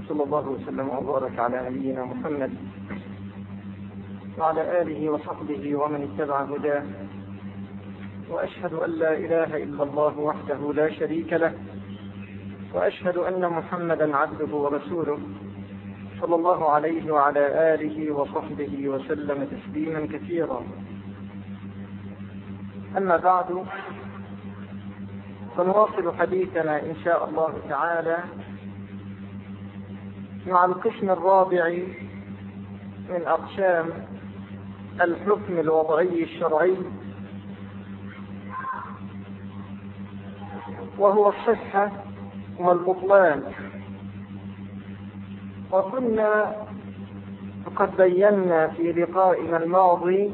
وصلى الله وسلم وبارك على نبينا محمد وعلى آله وصحبه ومن اتبع هداه وأشهد أن لا إله إلا الله وحده لا شريك له وأشهد أن محمدا عبده ورسوله صلى الله عليه وعلى آله وصحبه وسلم تسليما كثيرا أما بعد فنواصل حديثنا إن شاء الله تعالى مع القسم الرابع من أقسام الحكم الوضعي الشرعي وهو الصحة والبطلان وكنا قد بينا في لقائنا الماضي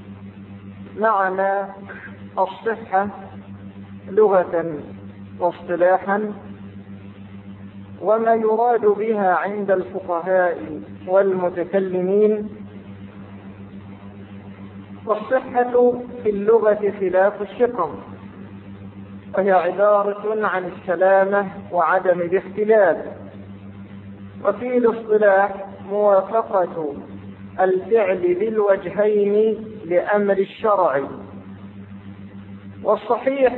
معنى الصحة لغة واصطلاحا وما يراد بها عند الفقهاء والمتكلمين والصحة في اللغة خلاف الشقم وهي عبارة عن السلامة وعدم الاختلاف وفي الاصطلاح موافقة الفعل بالوجهين لأمر الشرع والصحيح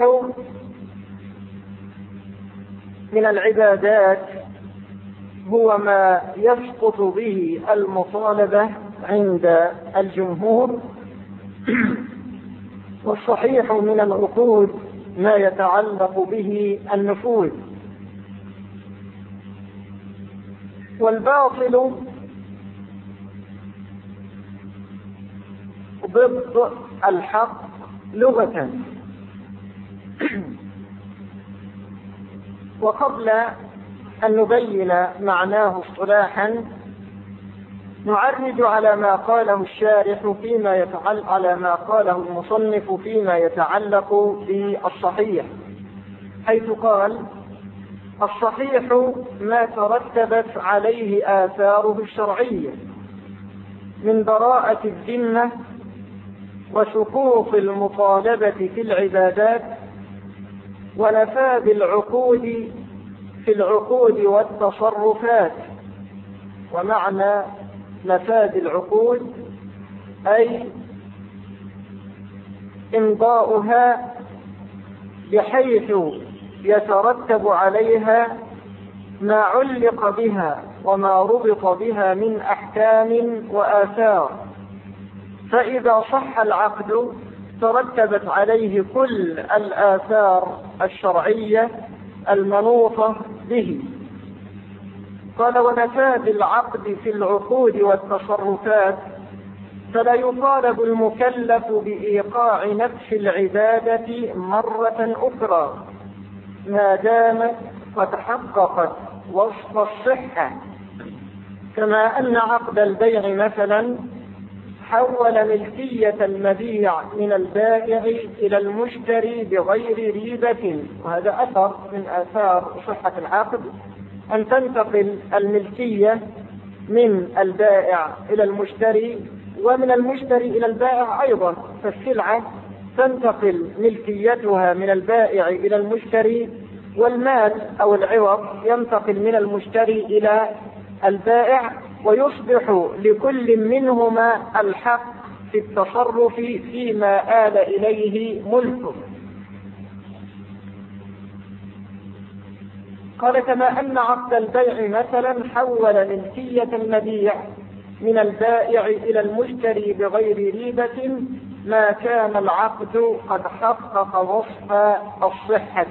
من العبادات هو ما يسقط به المطالبة عند الجمهور والصحيح من العقود ما يتعلق به النفوذ والباطل ضد الحق لغة وقبل أن نبين معناه اصطلاحا نعرج على ما قاله الشارح فيما يتعلق على ما قاله المصنف فيما يتعلق بالصحيح حيث قال الصحيح ما ترتبت عليه آثاره الشرعية من براءة الذمة وسقوط المطالبة في العبادات ونفاذ العقود في العقود والتصرفات ومعنى نفاذ العقود أي إمضاؤها بحيث يترتب عليها ما علق بها وما ربط بها من أحكام وآثار فإذا صح العقد ترتبت عليه كل الآثار الشرعية المنوطة به قال ونفاذ العقد في العقود والتصرفات فلا يطالب المكلف بإيقاع نفس العبادة مرة أخرى ما دامت قد حققت وصف الصحة كما أن عقد البيع مثلا حول ملكية المبيع من البائع إلى المشتري بغير ريبة وهذا أثر من آثار صحة العقد أن تنتقل الملكية من البائع إلى المشتري ومن المشتري إلى البائع أيضا فالسلعة تنتقل ملكيتها من البائع إلى المشتري والمال أو العوض ينتقل من المشتري إلى البائع ويصبح لكل منهما الحق في التصرف فيما آل إليه ملكه قال كما أن عقد البيع مثلا حول ملكية المبيع من البائع إلى المشتري بغير ريبة ما كان العقد قد حقق وصف الصحة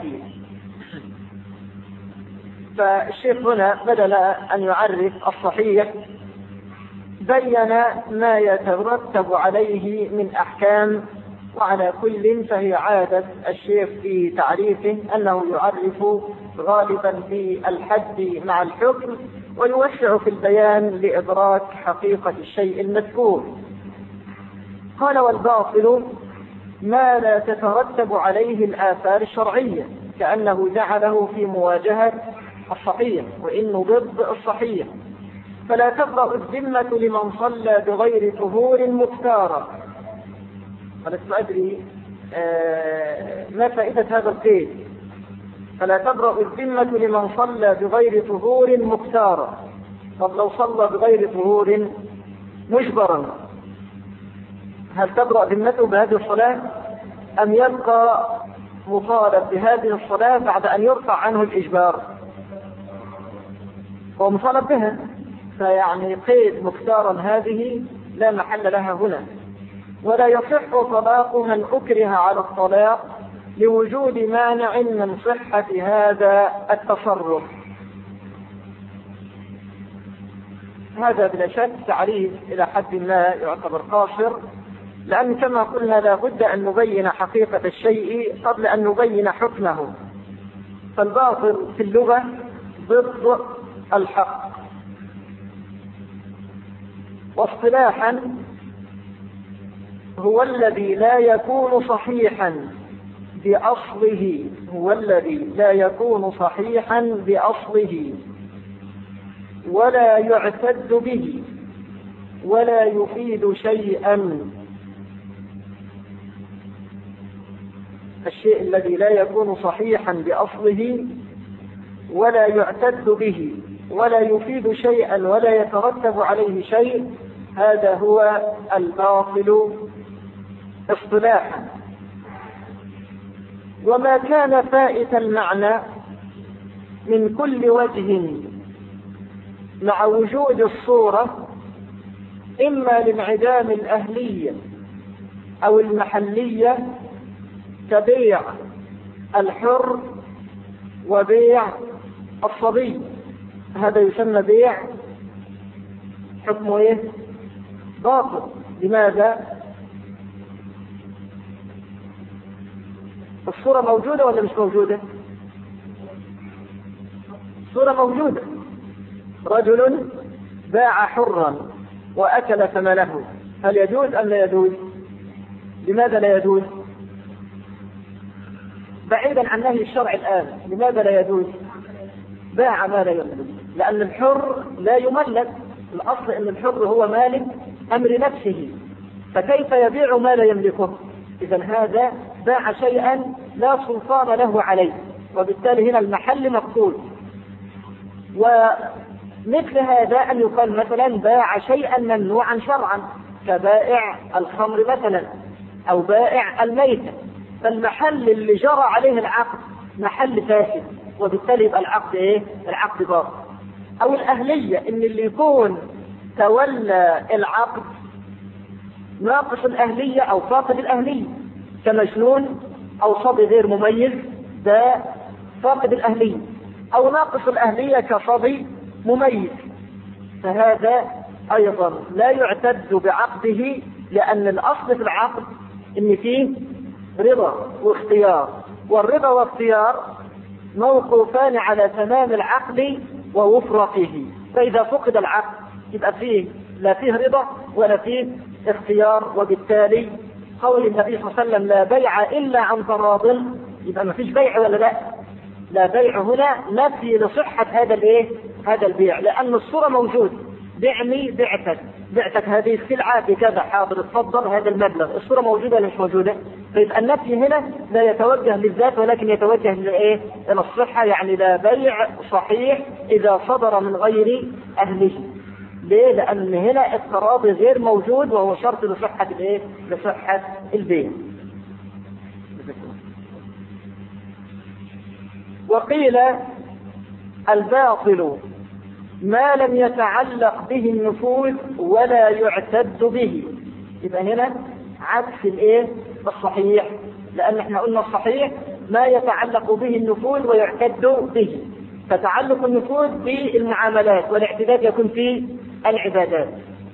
فالشيخ هنا بدل أن يعرف الصحيح بين ما يترتب عليه من أحكام وعلى كل فهي عادة الشيخ في تعريفه أنه يعرف غالبا في الحد مع الحكم ويوسع في البيان لإدراك حقيقة الشيء المذكور قال والباطل ما لا تترتب عليه الآثار الشرعية كأنه جعله في مواجهة الصحيح وإنه ضد الصحيح فلا تبرأ الذمة لمن صلى بغير طهور مختارة ولست أدري آه ما فائدة هذا القيد فلا تبرأ الذمة لمن صلى بغير طهور مختارا طب لو صلى بغير طهور مجبرا هل تبرأ ذمته بهذه الصلاة أم يبقى مطالب بهذه الصلاة بعد أن يرفع عنه الإجبار هو مطالب بها فيعني قيد مختارا هذه لا محل لها هنا ولا يصح طلاق من أكره على الطلاق لوجود مانع من صحة هذا التصرف هذا بلا شك تعريف إلى حد ما يعتبر قاصر لأن كما قلنا لا بد أن نبين حقيقة الشيء قبل أن نبين حكمه فالباطل في اللغة ضد الحق واصطلاحا هو الذي لا يكون صحيحا بأصله هو الذي لا يكون صحيحا بأصله ولا يعتد به ولا يفيد شيئا الشيء الذي لا يكون صحيحا بأصله ولا يعتد به ولا يفيد شيئا ولا يترتب عليه شيء هذا هو الباطل اصطلاحا وما كان فائت المعنى من كل وجه مع وجود الصورة إما لانعدام الأهلية أو المحلية كبيع الحر وبيع الصبي هذا يسمى بيع حكمه ايه؟ باطل لماذا؟ الصورة موجودة ولا مش موجودة؟ الصورة موجودة رجل باع حرا وأكل ثمنه هل يجوز أم لا يجوز؟ لماذا لا يجوز؟ بعيدا عن نهي الشرع الآن لماذا لا يجوز؟ باع ما لا يملك لأن الحر لا يملك الأصل أن الحر هو مالك أمر نفسه فكيف يبيع ما لا يملكه إذا هذا باع شيئا لا سلطان له عليه وبالتالي هنا المحل مقتول ومثل هذا أن يقال مثلا باع شيئا ممنوعا شرعا كبائع الخمر مثلا أو بائع الميتة فالمحل اللي جرى عليه العقد محل فاسد وبالتالي يبقى العقد ايه؟ العقد باطل. او الاهليه ان اللي يكون تولى العقد ناقص الاهليه او فاقد الاهليه كمجنون او صبي غير مميز ده فاقد الاهليه او ناقص الاهليه كصبي مميز فهذا ايضا لا يعتد بعقده لان الاصل في العقد ان فيه رضا واختيار والرضا واختيار موقوفان على تمام العقل ووفرته فإذا فقد العقل يبقى فيه لا فيه رضا ولا فيه اختيار وبالتالي قول النبي صلى الله عليه وسلم لا بيع إلا عن تراض يبقى ما فيش بيع ولا لا لا بيع هنا نفي لصحة هذا الايه؟ هذا البيع لأن الصورة موجود بعني بعتك بعتك هذه السلعة بكذا حاضر اتفضل هذا المبلغ الصورة موجودة ولا مش موجودة؟ فيبقى النفي هنا لا يتوجه للذات ولكن يتوجه لايه؟ الى الصحه يعني لا بيع صحيح اذا صدر من غير اهله. ليه؟ لان هنا التراضي غير موجود وهو شرط لصحه الايه؟ لصحه البيع. وقيل الباطل ما لم يتعلق به النفوذ ولا يعتد به يبقى هنا عكس الايه الصحيح لان احنا قلنا الصحيح ما يتعلق به النفوذ ويعتد به فتعلق النفوذ بالمعاملات والاعتداد يكون في العبادات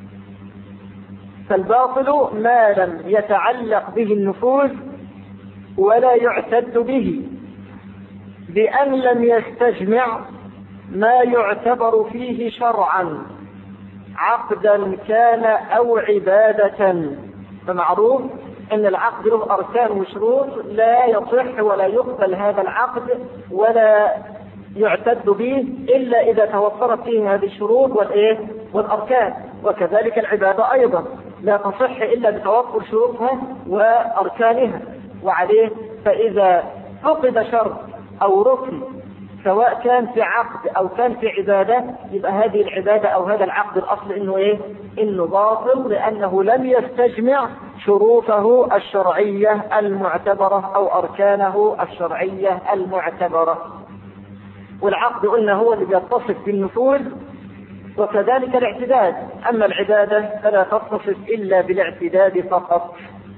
فالباطل ما لم يتعلق به النفوذ ولا يعتد به بأن لم يستجمع ما يعتبر فيه شرعا عقدا كان أو عبادة فمعروف ان العقد له اركان وشروط لا يصح ولا يقبل هذا العقد ولا يعتد به الا اذا توفرت فيه هذه الشروط والايه والاركان وكذلك العباده ايضا لا تصح الا بتوفر شروطها واركانها وعليه فاذا فقد شرط أو ركن سواء كان في عقد أو كان في عبادة يبقى هذه العبادة أو هذا العقد الأصل إنه إيه؟ إنه باطل لأنه لم يستجمع شروطه الشرعية المعتبرة أو أركانه الشرعية المعتبرة والعقد قلنا هو اللي بيتصف بالنفوذ وكذلك الاعتداد أما العبادة فلا تتصف إلا بالاعتداد فقط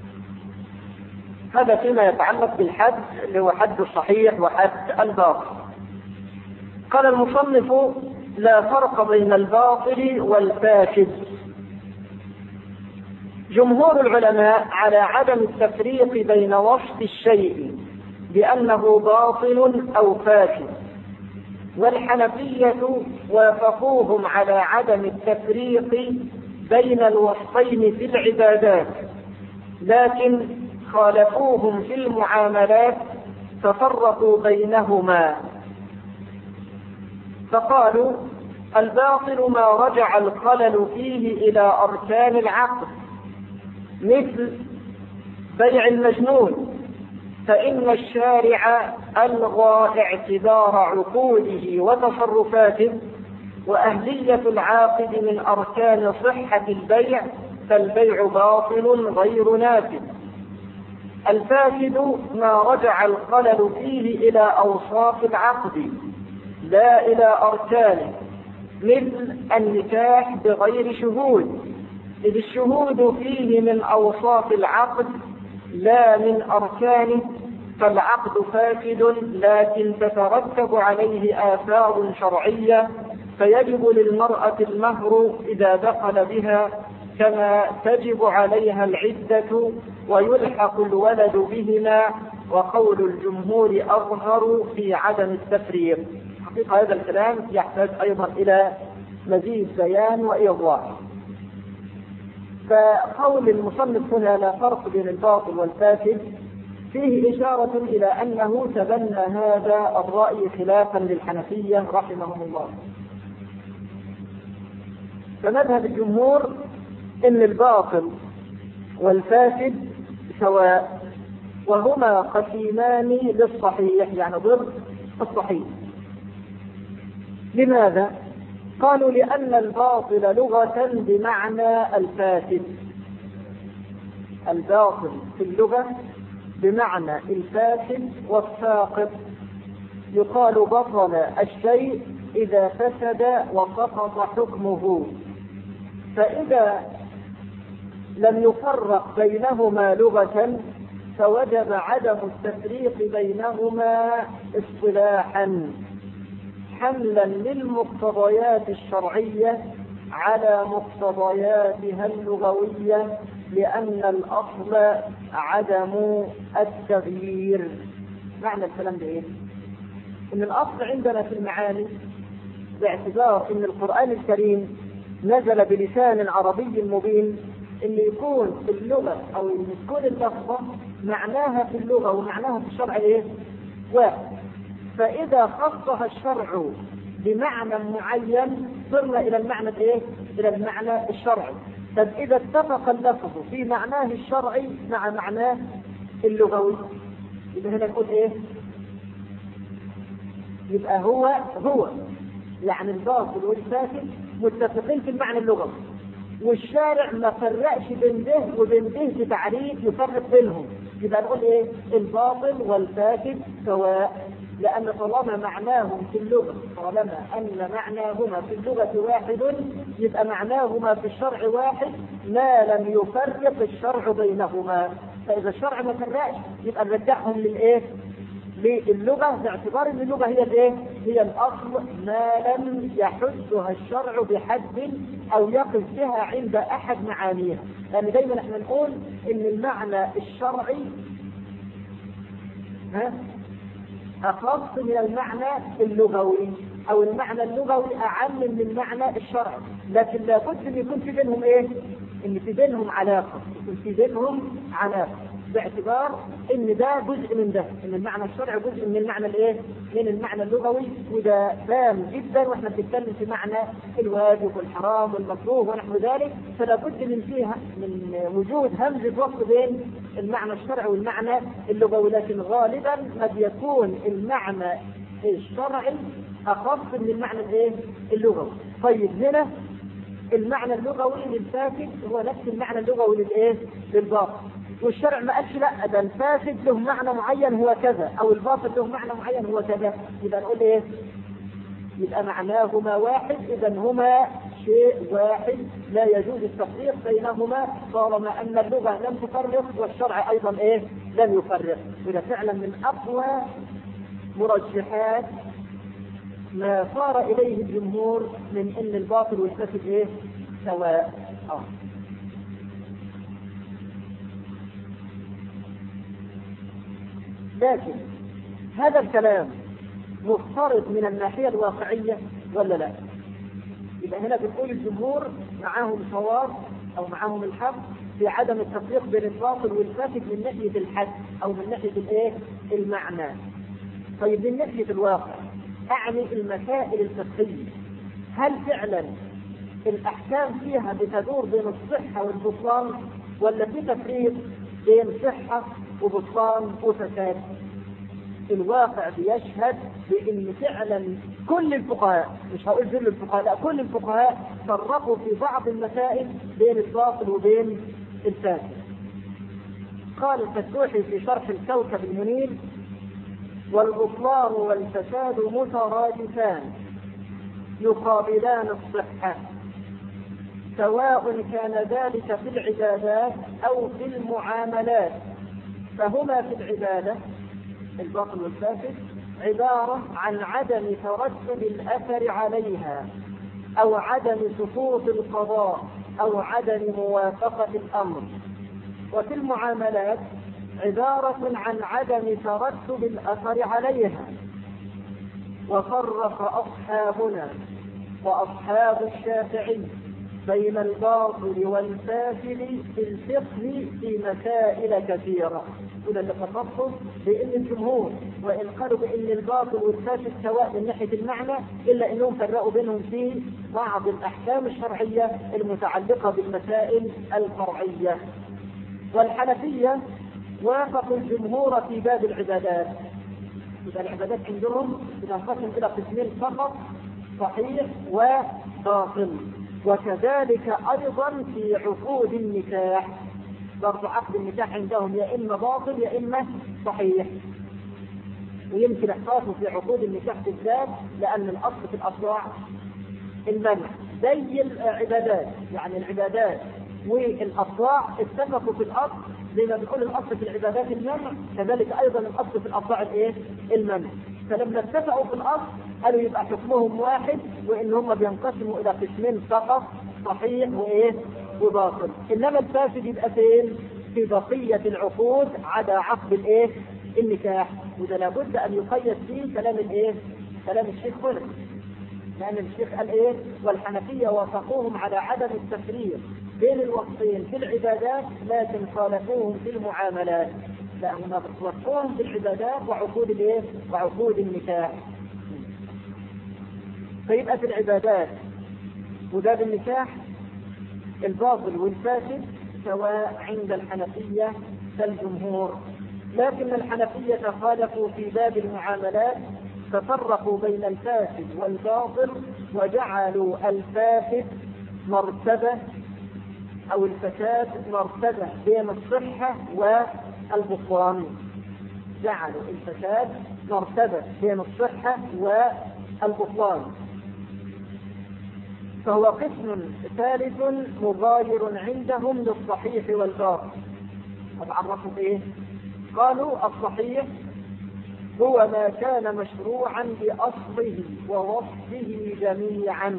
هذا فيما يتعلق بالحد اللي هو حد الصحيح وحد الباطل قال المصنف لا فرق بين الباطل والفاسد جمهور العلماء على عدم التفريق بين وصف الشيء بأنه باطل أو فاسد والحنفية وافقوهم على عدم التفريق بين الوصفين في العبادات لكن خالفوهم في المعاملات ففرقوا بينهما فقالوا الباطل ما رجع الخلل فيه إلى أركان العقل مثل بيع المجنون فإن الشارع ألغى اعتبار عقوله وتصرفاته وأهلية العاقد من أركان صحة البيع فالبيع باطل غير نافذ الفاسد ما رجع الخلل فيه إلى أوصاف العقد لا إلى أركانه مثل النكاح بغير شهود إذ الشهود فيه من أوصاف العقد لا من أركانه فالعقد فاسد لكن تترتب عليه آثار شرعية فيجب للمرأة المهر إذا دخل بها كما تجب عليها العدة ويلحق الولد بهما وقول الجمهور أظهر في عدم التفريق حقيقة هذا الكلام يحتاج أيضا إلى مزيد بيان وإيضاح فقول المصنف هنا لا فرق بين الباطل والفاسد فيه إشارة إلى أنه تبنى هذا الرأي خلافا للحنفية رحمهم الله فمذهب الجمهور ان الباطل والفاسد سواء وهما قسيمان للصحيح يعني ضد الصحيح لماذا قالوا لان الباطل لغه بمعنى الفاسد الباطل في اللغه بمعنى الفاسد والساقط يقال بطل الشيء اذا فسد وسقط حكمه فاذا لم يفرق بينهما لغة فوجب عدم التفريق بينهما اصطلاحا حملا للمقتضيات الشرعية على مقتضياتها اللغوية لأن الأصل عدم التغيير معنى الكلام ده إيه؟ إن الأصل عندنا في المعاني باعتبار إن القرآن الكريم نزل بلسان عربي مبين ان يكون في اللغه او ان تكون اللفظه معناها في اللغه ومعناها في الشرع ايه؟ واحد فاذا خصها الشرع بمعنى معين صرنا الى المعنى الايه؟ الى المعنى الشرعي طب اذا اتفق اللفظ في معناه الشرعي مع معناه اللغوي يبقى هنا نقول ايه؟ يبقى هو هو يعني الباطل والفاسد متفقين في المعنى اللغوي والشارع ما فرقش بين ده وبين ده في تعريف يفرق بينهم يبقى نقول ايه الباطل والفاسد سواء لأن طالما معناهم في اللغة طالما أن معناهما في اللغة واحد يبقى معناهما في الشرع واحد ما لم يفرق الشرع بينهما فإذا الشرع ما فرقش يبقى نرجعهم للإيه؟ للغة باعتبار ان اللغة هي الايه؟ هي الاصل ما لم يحدها الشرع بحد او يقف بها عند احد معانيها، لان دايما احنا نقول ان المعنى الشرعي ها اخص من المعنى اللغوي او المعنى اللغوي اعم من المعنى الشرعي، لكن لابد ان يكون في بينهم ايه؟ ان في بينهم علاقه، يكون في بينهم علاقه. باعتبار ان ده جزء من ده ان المعنى الشرعي جزء من المعنى الايه؟ من المعنى اللغوي وده بام جدا واحنا بنتكلم في معنى الواجب والحرام والمكروه ونحو ذلك فلا بد من فيها من وجود همزه وصل بين المعنى الشرعي والمعنى اللغوي لكن غالبا قد يكون المعنى الشرعي اخف من المعنى الايه؟ اللغوي. طيب هنا المعنى اللغوي للفاسد هو نفس المعنى اللغوي للايه؟ للباطل. والشرع ما قالش لا ده الفاسد له معنى معين هو كذا او الباطل له معنى معين هو كذا يبقى نقول ايه؟ يبقى معناهما واحد اذا هما شيء واحد لا يجوز التفريق بينهما طالما ان اللغه لم تفرق والشرع ايضا ايه؟ لم يفرق وده فعلا من اقوى مرجحات ما صار اليه الجمهور من ان الباطل والفاسد ايه؟ سواء آه. لكن هذا الكلام مفترض من الناحية الواقعية ولا لا؟ يبقى هنا بنقول الجمهور معاهم صواب أو معاهم الحق في عدم التفريق بين الباطل والفاسد من ناحية الحد أو من ناحية الإيه؟ المعنى. طيب من ناحية الواقع أعني المسائل الفقهية هل فعلا الأحكام فيها بتدور بين الصحة والبطلان ولا في تفريق بين صحة وبطلان وفساد الواقع بيشهد بان فعلا كل الفقهاء مش هقول كل الفقهاء لا كل الفقهاء فرقوا في بعض المسائل بين الباطل وبين الفاسد قال الفتوحي في شرح الكوكب المنير والبطلان والفساد مترادفان يقابلان الصحة سواء كان ذلك في العبادات أو في المعاملات فهما في العبادة الباطل والفاسد عبارة عن عدم ترتب الأثر عليها أو عدم سقوط القضاء أو عدم موافقة الأمر وفي المعاملات عبارة عن عدم ترتب الأثر عليها وفرق أصحابنا وأصحاب الشافعي بين الباطل والفاسد في الفقه في مسائل كثيرة وده اللي فرقته بان الجمهور وان قالوا بان الباطل والفاسد سواء من ناحيه المعنى الا انهم فرقوا بينهم في بعض الاحكام الشرعيه المتعلقه بالمسائل الفرعيه. والحنفيه وافقوا الجمهور في باب العبادات. اذا العبادات عندهم بتنقسم الى قسمين فقط صحيح وباطل. وكذلك ايضا في عقود النكاح برضه عقد النكاح عندهم يا اما باطل يا اما صحيح ويمكن احصافه في عقود النكاح بالذات لان الاصل في الاصواع المنع زي العبادات يعني العبادات والاصواع اتفقوا في الاصل زي ما بنقول الاصل في العبادات المنع كذلك ايضا الاصل في الاصواع الايه؟ المنع فلما اتفقوا في الاصل قالوا يبقى حكمهم واحد وان هم بينقسموا الى قسمين فقط صحيح وايه؟ وباطل انما الفاسد يبقى فين؟ في بقيه العقود عدا عقد الايه؟ النكاح وده لابد ان يقيد فيه كلام الايه؟ كلام الشيخ هنا لان الشيخ قال ايه؟ والحنفيه وافقوهم على عدم التفريق بين الوصفين في العبادات لكن خالفوهم في المعاملات لا هم وفقوهم في العبادات وعقود الايه؟ وعقود النكاح فيبقى في العبادات وباب النكاح الباطل والفاسد سواء عند الحنفية كالجمهور لكن الحنفية خالفوا في باب المعاملات ففرقوا بين الفاسد والباطل وجعلوا الفاسد مرتبة أو الفساد مرتبة بين الصحة والبطلان جعلوا الفساد مرتبة بين الصحة والبطلان فهو قسم ثالث مغاير عندهم للصحيح والباطل طب عرفوا ايه؟ قالوا الصحيح هو ما كان مشروعا بأصله ووصفه جميعا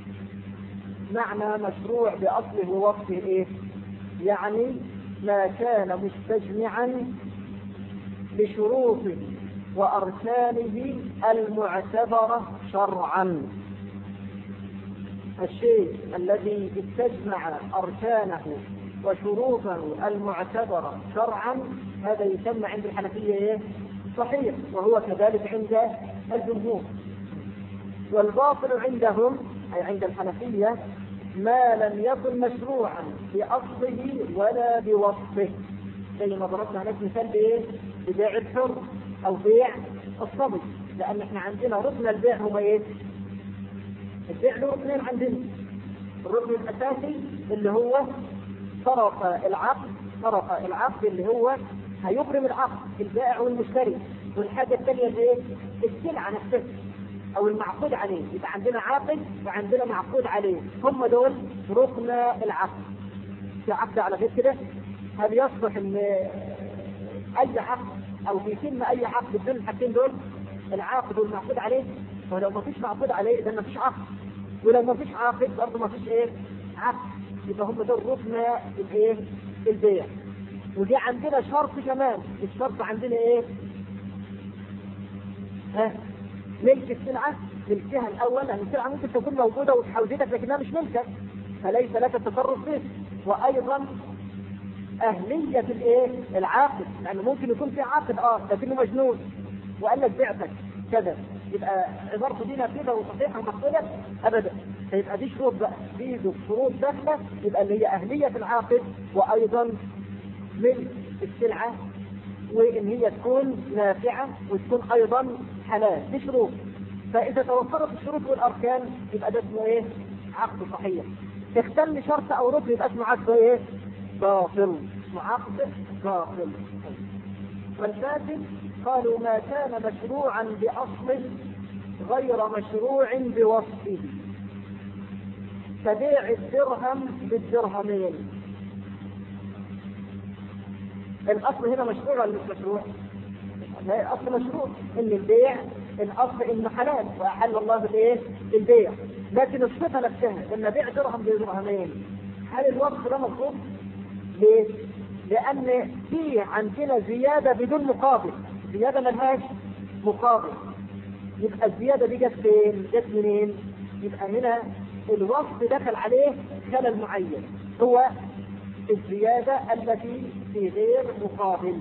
معنى مشروع بأصله ووصفه ايه؟ يعني ما كان مستجمعا بشروطه وأركانه المعتبرة شرعا الشيء الذي استجمع أركانه وشروطه المعتبرة شرعا هذا يسمى عند الحنفية إيه؟ صحيح وهو كذلك عند الجمهور والباطل عندهم أي عند الحنفية ما لم يكن مشروعا بأصله ولا بوصفه زي ما ضربنا عليك مثال بايه؟ ببيع الحر او بيع الصبي لان احنا عندنا ركن البيع هو ايه؟ البيع له ركنين عندنا الركن الاساسي اللي هو طرف العقد طرف العقد اللي هو هيبرم العقد البائع والمشتري والحاجه الثانيه الايه؟ السلعه نفسها او المعقود عليه يبقى عندنا عاقد وعندنا معقود عليه هم دول ركن العقد في عقد على غير كده هل يصلح ان اي عقد او بيتم اي عقد بدون الحاجتين دول العاقد والمعقود عليه ولو ما فيش معقود عليه اذا ما فيش عقد ولو ما فيش عاقد برضه ما فيش ايه عقد يبقى هم دول ركن الايه البيع ودي عندنا شرط كمان الشرط عندنا ايه ها ملك السلعة ملكها الأول لأن السلعة ممكن تكون موجودة وتحوزتك لكنها مش ملكك فليس لك التصرف فيه وأيضا أهلية الإيه؟ العاقد لأنه ممكن يكون في عاقد أه لكنه مجنون وقال لك بعتك كذا يبقى عبارته دي نافذة وصحيحة ومقصودة أبدا فيبقى دي شروط بقى دي شروط داخلة يبقى اللي هي أهلية العاقد وأيضا ملك السلعة وإن هي تكون نافعة وتكون أيضا حلال دي شروط فإذا توفرت الشروط والأركان يبقى ده اسمه إيه؟ عقد صحيح اختل شرط أو ركن يبقى اسمه عقد إيه؟ باطل اسمه عقد باطل والفاسد قالوا ما كان مشروعا بأصله غير مشروع بوصفه كبيع الدرهم بالدرهمين الاصل هنا مشروع ولا مش مشروع؟ الاصل مشروع ان البيع الاصل انه حلال واحل الله بالايه؟ البيع لكن الصفه نفسها ان بيع درهم بدرهمين هل الوصف ده مطلوب؟ ليه؟ لان في عندنا زياده بدون مقابل زياده ملهاش مقابل يبقى الزياده دي جت فين؟ جت منين؟ يبقى هنا الوصف دخل عليه خلل معين هو الزيادة التي في غير مقابل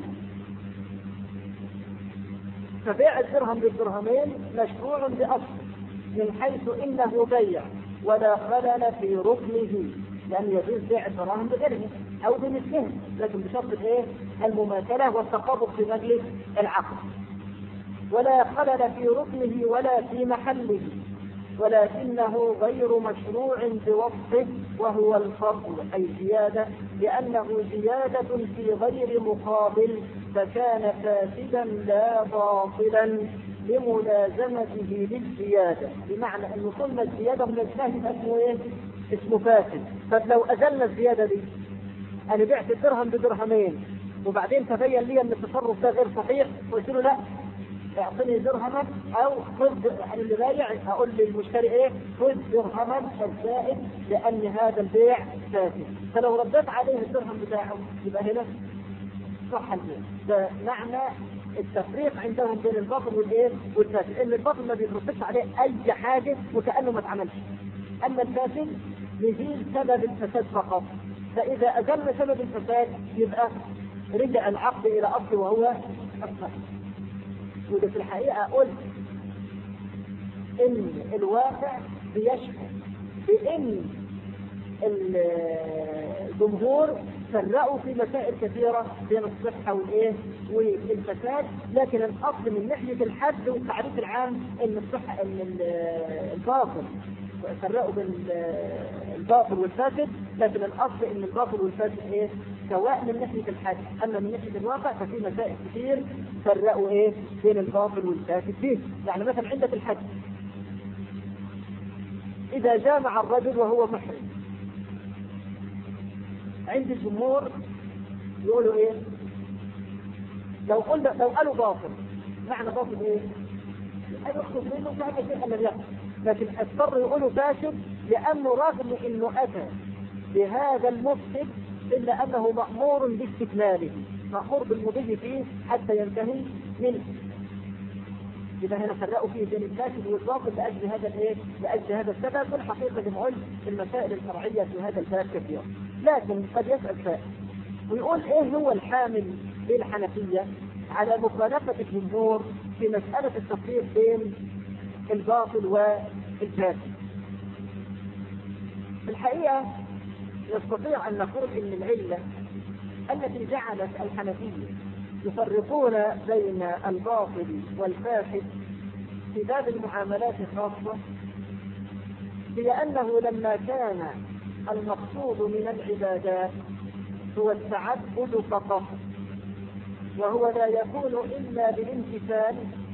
فبيع الدرهم بالدرهمين مشروع بأصل من حيث إنه بيع ولا خلل في ركنه لأن يجوز بيع الدراهم بغيره أو بمثله لكن بشرط إيه؟ المماثلة والتقابض في مجلس العقد ولا خلل في ركنه ولا في محله ولكنه غير مشروع بوصفه وهو الفضل أي زيادة لأنه زيادة في غير مقابل فكان فاسدا لا باطلا لملازمته للزيادة بمعنى أن كل الزيادة من الفاسد اسمه إيه؟ اسمه فاسد طب لو أزلنا الزيادة دي أنا بعت الدرهم بدرهمين وبعدين تبين لي أن التصرف ده غير صحيح قلت له لا اعطني درهما او خذ اللي بايع اقول للمشتري ايه خذ درهما الزائد لان هذا البيع فاسد فلو رديت عليه الدرهم بتاعه يبقى هنا صح البيع ده معنى التفريق عندهم بين الباطل والايه والفاسد ان الباطل ما بيترتبش عليه اي حاجه وكانه ما اتعملش اما الفاسد يزيل سبب الفساد فقط فاذا ازلنا سبب الفساد يبقى رجع العقد الى اصله وهو الصحيح وده في الحقيقة قلت إن الواقع بيشهد بإن الجمهور فرقوا في مسائل كثيرة بين الصحة والإيه والفساد لكن الأصل من ناحية الحد والتعريف العام إن الصحة إن الباطل فرقوا بين الباطل والفاسد لكن الاصل ان الباطل والفاسد ايه؟ سواء من ناحيه الحد اما من ناحيه الواقع ففي مسائل كثير فرقوا ايه؟ بين الباطل والفاسد فيه يعني مثلا عندك الحد اذا جامع الرجل وهو محرم عند الجمهور يقولوا ايه؟ لو قلنا لو قالوا باطل معنى باطل ايه؟ يقصد منه فهذا شيء لم يحصل لكن اضطر يقولوا فاسد لانه رغم انه اتى بهذا المفسد الا انه مامور باستكماله مامور بالمضي فيه حتى ينتهي منه يبقى هنا فرقوا فيه بين الفاسد والباطل لاجل هذا الايه؟ لاجل هذا السبب والحقيقه زي ما قلت المسائل الفرعيه في هذا الباب كثيره. لكن قد يسأل سائل ويقول ايه هو الحامل للحنفية على مخالفة الجمهور في مسألة التفريق بين الباطل والفاسد. في الحقيقة نستطيع أن نقول إن العلة التي جعلت الحنفية يفرقون بين الباطل والفاسد في باب المعاملات خاصة هي أنه لما كان المقصود من العبادات هو التعبد فقط وهو لا يكون إلا بالامتثال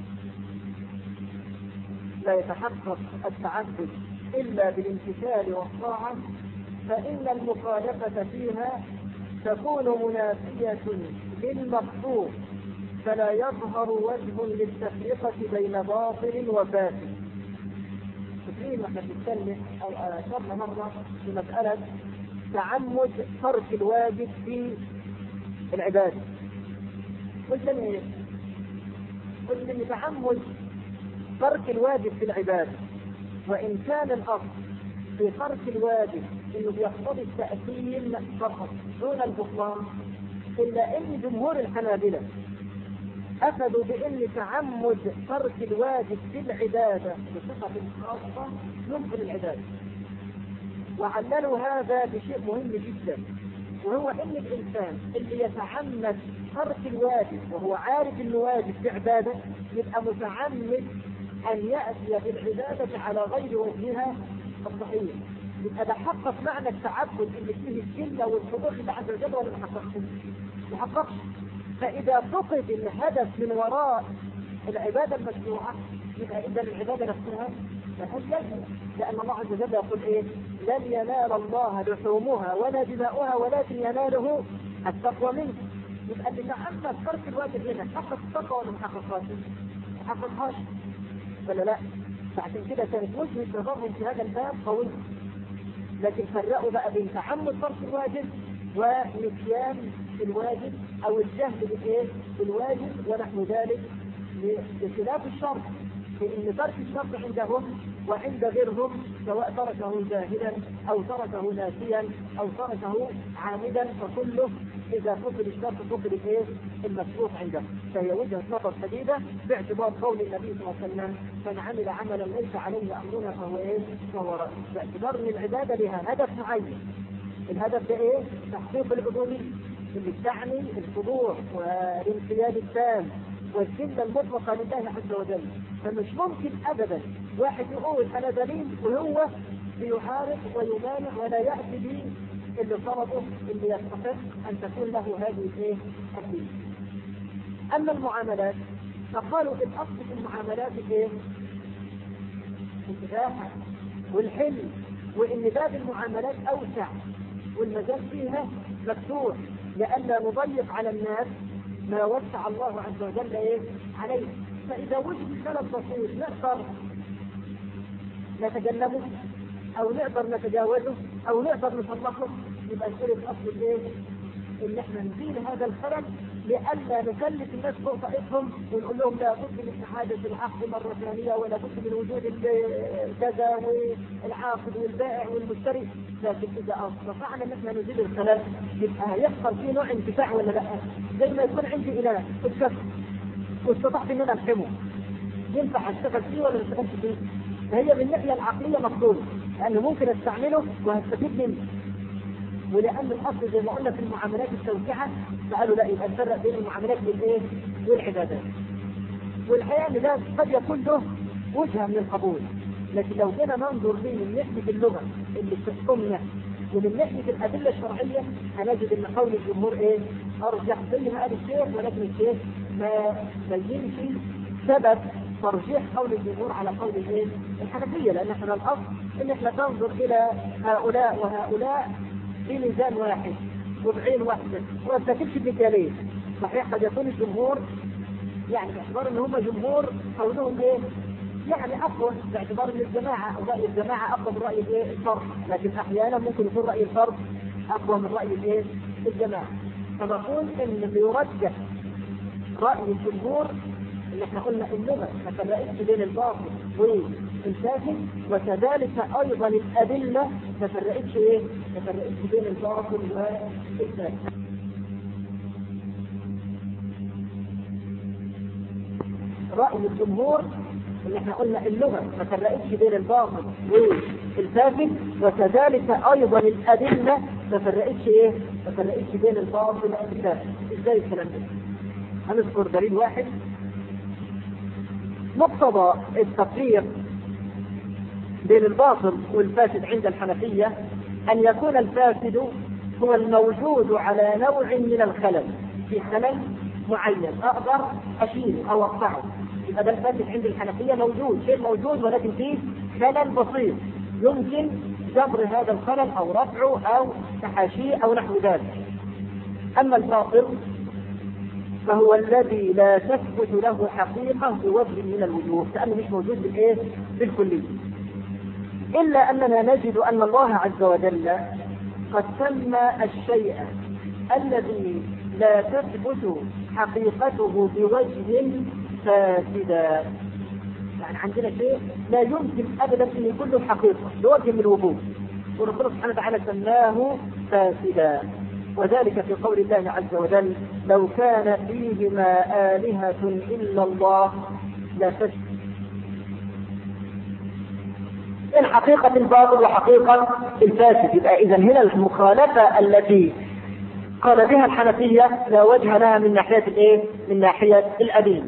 لا يتحقق التعبد إلا بالامتثال والطاعة فإن المخالفة فيها تكون منافية للمقصود فلا يظهر وجه للتفرقة بين باطل وفاسد. تدرين واحنا بنتكلم او اشرنا مره في مساله تعمد ترك الواجب في العباده. قلت ايه؟ قلت ان تعمد ترك الواجب في العباده وان كان الاصل في ترك الواجب انه بيقتضي التأثيم فقط دون البطلان الا ان جمهور الحنابلة اخذوا بان تعمد ترك الواجب في العبادة بصفة خاصة يمكن العبادة وعللوا هذا بشيء مهم جدا وهو ان الانسان اللي يتعمد ترك الواجب وهو عارف انه واجب في عباده يبقى متعمد ان ياتي بالعباده على غير وجهها الصحيح يبقى ده حقق معنى التعبد اللي فيه الجنة والحضور لله عز وجل ولا ما حققش؟ ما حققش فإذا فقد الهدف من وراء العبادة المشروعة يبقى إذا العبادة نفسها ملهاش لازمة لأن الله عز وجل يقول إيه؟ لن ينال الله لحومها ولا دماؤها ولكن يناله التقوى منه يبقى اللي تعمد ترك الواجب هنا حقق التقوى ولا ما حققهاش؟ ما حققهاش ولا لا؟ فعشان كده كانت وجهة نظرهم في هذا الباب قوية لكن فرقوا بقى بين تعمد ترك الواجب ونسيان الواجب او الجهل بالايه؟ بالواجب ونحو ذلك بخلاف الشرط في ان ترك الشرط عندهم وعند غيرهم سواء تركه جاهلا او تركه ناسيا او تركه عامدا فكله اذا فقد الشرط فقد الايه؟ المشروط عندهم فهي وجهه نظر شديده باعتبار قول النبي صلى الله عليه وسلم من عمل عملا ليس عليه امرنا فهو ايه؟ فهو رد باعتبار ان العباده لها هدف معين الهدف ده ايه؟ تحقيق العبوديه اللي بتعني الخضوع والانقياد التام والذله المطلقه لله عز وجل فمش ممكن ابدا واحد يقول انا دليل وهو بيحارب ويمانع ولا ياتي به اللي طلبه اللي يستحق ان تكون له هذه الايه؟ الدين. اما المعاملات فقالوا الاصل في المعاملات ايه؟ الاباحه والحل وان باب المعاملات اوسع والمجال فيها مفتوح لئلا نضيق على الناس ما وسع الله عز وجل ايه عليه فاذا وجد خلل بسيط نقدر نتجنبه او نقدر نتجاوزه او نقدر نصلحه يبقى نقول الاصل ايه؟ ان احنا نزيل هذا الخلل لئلا نكلف الناس فوق طاقتهم ونقول لهم لا بد من احاده العقد مره ثانيه ولا بد من وجود كذا والعاقد والبائع والمشتري لكن اذا استطعنا ان احنا نزيل الخلل يبقى هيحصل فيه نوع انتفاع ولا لا؟ زي ما يكون عندي اله اتكسر واستطعت ان انا افهمه ينفع اشتغل فيه ولا ما اشتغلش فيه؟ فهي من الناحيه العقليه مقبوله لانه ممكن استعمله وهستفيد منه ولان الاصل زي ما قلنا في المعاملات التوسعه فقالوا لا يبقى نفرق بين المعاملات والايه؟ والعبادات. والحقيقه ان ده قد يكون له وجهه من القبول لكن لو جينا ننظر ليه من ناحيه اللغه اللي بتحكمنا ومن ناحيه الادله الشرعيه هنجد ان قول الجمهور ايه؟ ارجح زي ما قال الشيخ ولكن الشيخ ما بينش سبب ترجيح قول الجمهور على قول الايه؟ الحنفيه لان احنا الاصل ان احنا ننظر الى هؤلاء وهؤلاء في ميزان واحد وبعين واحده وما تاكلش بمثالين صحيح قد يكون الجمهور يعني باعتبار ان هم جمهور قولهم ايه؟ يعني اقوى باعتبار ان الجماعه او راي الجماعه اقوى من راي الايه؟ الفرد لكن احيانا ممكن يكون راي الفرد اقوى من راي الايه؟ الجماعه فنقول ان بيرجح راي الجمهور اللي احنا قلنا اللغه ما فرقتش بين الباطل الفاسد وكذلك ايضا الادله ما فرقتش ايه؟ ما فرقتش بين الباطل والفاسد رأي الجمهور اللي احنا قلنا اللغة ما فرقتش بين الباطل والفاسد وكذلك أيضا الأدلة ما فرقتش إيه؟ ما فرقتش بين الباطل والفاسد إزاي الكلام ده؟ هنذكر دليل واحد مقتضى التفريق بين الباطل والفاسد عند الحنفية أن يكون الفاسد هو الموجود على نوع من الخلل في خلل معين أقدر أشيله أو أقطعه يبقى ده الفاسد عند الحنفية موجود شيء موجود ولكن فيه خلل بسيط يمكن جبر هذا الخلل أو رفعه أو تحاشيه أو نحو ذلك أما الباطل فهو الذي لا تثبت له حقيقة بوجه من الوجوه كأنه مش موجود بالإيه؟ بالكلية إلا أننا نجد أن الله عز وجل قد سمى الشيء الذي لا تثبت حقيقته بوجه فاسدا يعني عندنا شيء لا يمكن ابدا ان يكون له حقيقه بوجه من الوجوه وربنا سبحانه وتعالى سماه فاسدا وذلك في قول الله عز وجل لو كان فيهما آلهة إلا الله لفسد من حقيقة الباطل وحقيقة الفاسد يبقى إذا هنا المخالفة التي قال بها الحنفية لا وجه لها من ناحية الإيه؟ من ناحية الأدلة.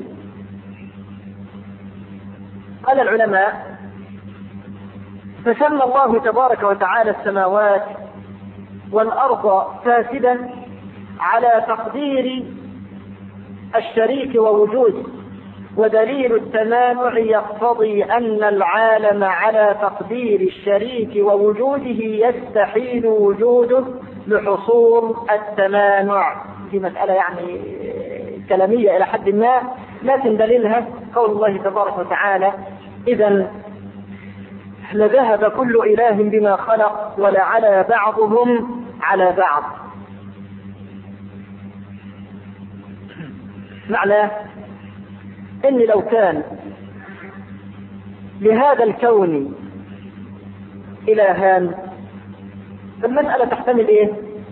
قال العلماء فسمى الله تبارك وتعالى السماوات والأرض فاسدا على تقدير الشريك ووجوده ودليل التمانع يقتضي أن العالم على تقدير الشريك ووجوده يستحيل وجوده لحصول التمانع في مسألة يعني كلامية إلى حد ما لكن دليلها قول الله تبارك وتعالى إذا لذهب كل إله بما خلق ولعلى بعضهم على بعض معناه ان لو كان لهذا الكون الهان فالمسألة تحتمل ايه؟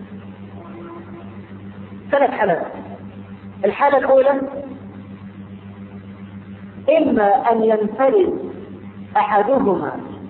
ثلاث حالات الحالة الأولى إما أن ينفرد أحدهما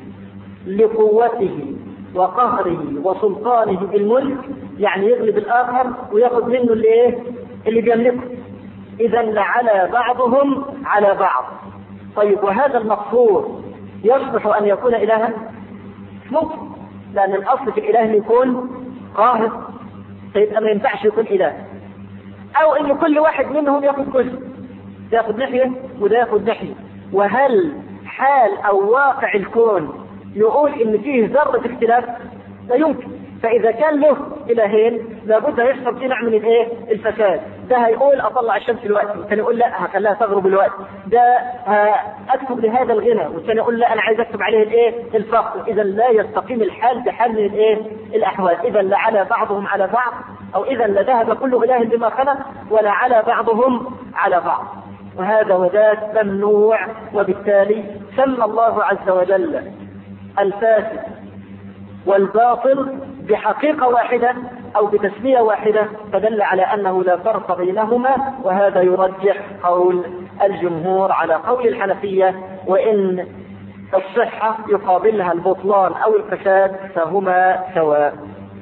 لقوته وقهره وسلطانه بالملك يعني يغلب الآخر وياخذ منه اللي إيه؟ اللي بيملكه إذا لعلى بعضهم على بعض طيب وهذا المقصور يصلح أن يكون إلها ممكن لأن الأصل في الإله أن يكون قاهر طيب ما ينفعش يكون إله أو أن كل واحد منهم ياخذ جزء ده ياخذ ناحية وده ياخذ ناحية وهل حال أو واقع الكون يقول إن فيه ذرة اختلاف لا يمكن فإذا كان له إلهين لابد يحصل فيه نوع من الإيه؟ الفساد ده هيقول أطلع الشمس الوقت والثاني يقول لا هخليها تغرب الوقت ده أكتب لهذا الغنى والثاني يقول لا أنا عايز أكتب عليه الإيه؟ الفقر إذا لا يستقيم الحال بحال من الإيه؟ الأحوال إذا لعلى بعضهم على بعض أو إذا لذهب كل إله بما خلق ولعلى بعضهم على بعض وهذا وذاك ممنوع وبالتالي سمى الله عز وجل الفاسد والباطل بحقيقة واحدة أو بتسمية واحدة فدل على أنه لا فرق بينهما وهذا يرجح قول الجمهور على قول الحنفية وإن الصحة يقابلها البطلان أو الفساد فهما سواء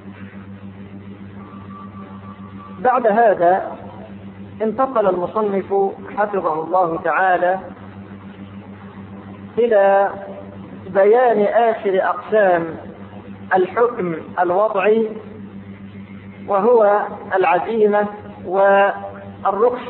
بعد هذا انتقل المصنف حفظه الله تعالى إلى بيان آخر أقسام الحكم الوضعي وهو العزيمة والرخص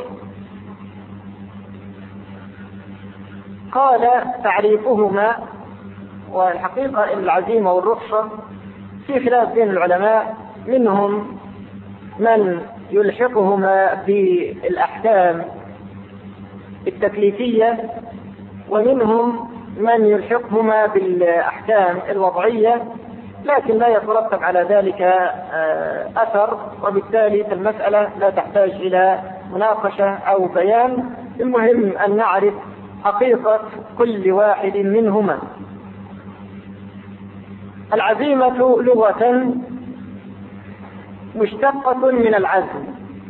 قال تعريفهما والحقيقة العزيمة والرخصة في خلاف بين العلماء منهم من يلحقهما بالأحكام التكليفية ومنهم من يلحقهما بالأحكام الوضعية لكن لا يترتب على ذلك أثر وبالتالي المسألة لا تحتاج إلى مناقشة أو بيان المهم أن نعرف حقيقة كل واحد منهما العزيمة لغة مشتقة من العزم